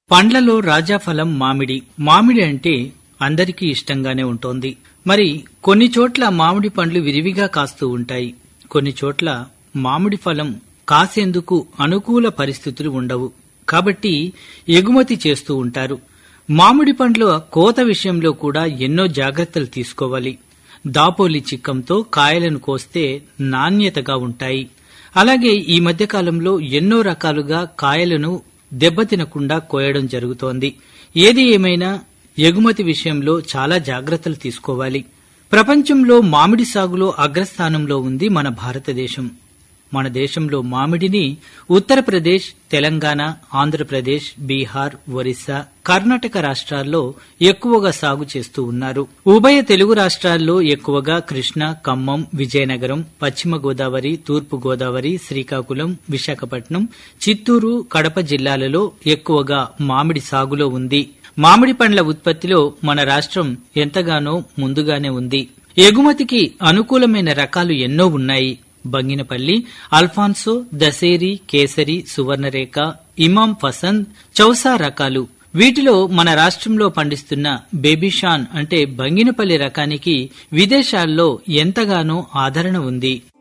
పండ్లలో రాజాఫలం మామిడి మామిడి అంటే అందరికీ ఇష్టంగానే ఉంటోంది మరి కొన్ని చోట్ల మామిడి పండ్లు విరివిగా కాస్తూ ఉంటాయి కొన్ని చోట్ల మామిడి ఫలం కాసేందుకు అనుకూల పరిస్థితులు ఉండవు కాబట్టి ఎగుమతి చేస్తూ ఉంటారు మామిడి పండ్ల కోత విషయంలో కూడా ఎన్నో జాగ్రత్తలు తీసుకోవాలి దాపోలి చిక్కంతో కాయలను కోస్తే నాణ్యతగా ఉంటాయి అలాగే ఈ మధ్య కాలంలో ఎన్నో రకాలుగా కాయలను దెబ్బతినకుండా కోయడం జరుగుతోంది ఏది ఏమైనా ఎగుమతి విషయంలో చాలా జాగ్రత్తలు తీసుకోవాలి ప్రపంచంలో మామిడి సాగులో అగ్రస్థానంలో ఉంది మన భారతదేశం మన దేశంలో మామిడిని ఉత్తరప్రదేశ్ తెలంగాణ ఆంధ్రప్రదేశ్ బీహార్ ఒరిస్సా కర్ణాటక రాష్ట్రాల్లో ఎక్కువగా సాగు చేస్తూ ఉన్నారు ఉభయ తెలుగు రాష్ట్రాల్లో ఎక్కువగా కృష్ణా ఖమ్మం విజయనగరం పశ్చిమ గోదావరి తూర్పు గోదావరి శ్రీకాకుళం విశాఖపట్నం చిత్తూరు కడప జిల్లాలలో ఎక్కువగా మామిడి సాగులో ఉంది మామిడి పండ్ల ఉత్పత్తిలో మన రాష్ట్రం ఎంతగానో ముందుగానే ఉంది ఎగుమతికి అనుకూలమైన రకాలు ఎన్నో ఉన్నాయి బంగినపల్లి అల్ఫాన్సో దసేరి కేసరి సువర్ణరేఖ ఇమాం పసంద్ చౌసా రకాలు వీటిలో మన రాష్ట్రంలో పండిస్తున్న బేబీషాన్ అంటే బంగినపల్లి రకానికి విదేశాల్లో ఎంతగానో ఆదరణ ఉంది